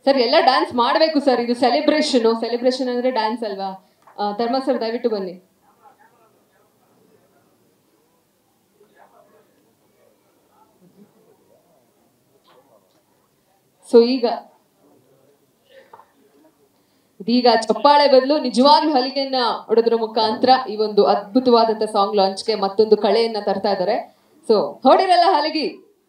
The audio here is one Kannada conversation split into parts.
ಸರ್ ಎಲ್ಲ ಡ್ಯಾನ್ಸ್ ಮಾಡಬೇಕು ಸರ್ ಇದು ಸೆಲೆಬ್ರೇಷನ್ ಸೆಲೆಬ್ರೇಷನ್ ಅಂದ್ರೆ ಡ್ಯಾನ್ಸ್ ಅಲ್ವಾ ಆ, ಧರ್ಮ ಸರ್ ದಯವಿಟ್ಟು ಬನ್ನಿ ಸೊ ಈಗ ಇದೀಗ ಚಪ್ಪಾಳೆ ಬದಲು ನಿಜವಾಗ್ಲೂ ಹಲಿಗೆಯನ್ನ ಹೊಡೆದ್ರ ಮುಖಾಂತರ ಈ ಒಂದು ಅದ್ಭುತವಾದಂತ ಸಾಂಗ್ ಲಾಂಚ್ಗೆ ಮತ್ತೊಂದು ಕಳೆಯನ್ನ ತರ್ತಾ ಇದ್ದಾರೆ ಸೊ ಹೊಡಿರಲ್ಲ ಹಲಗಿ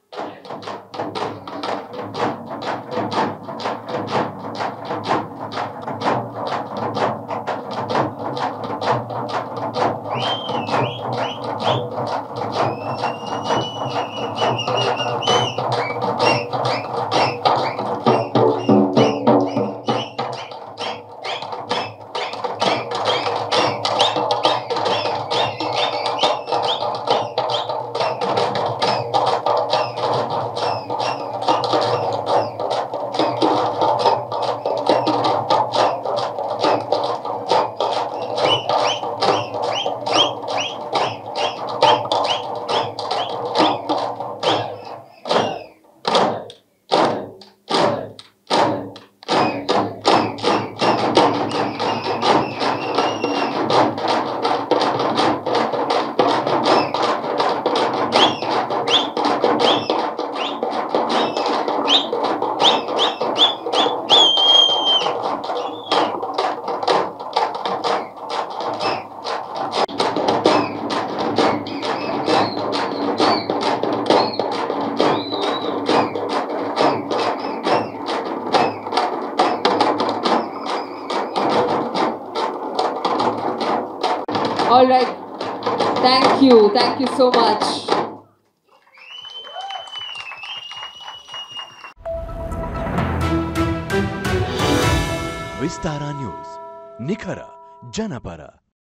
all right thank you thank you so much Vistara news ನಿಖರ ಜನಪರ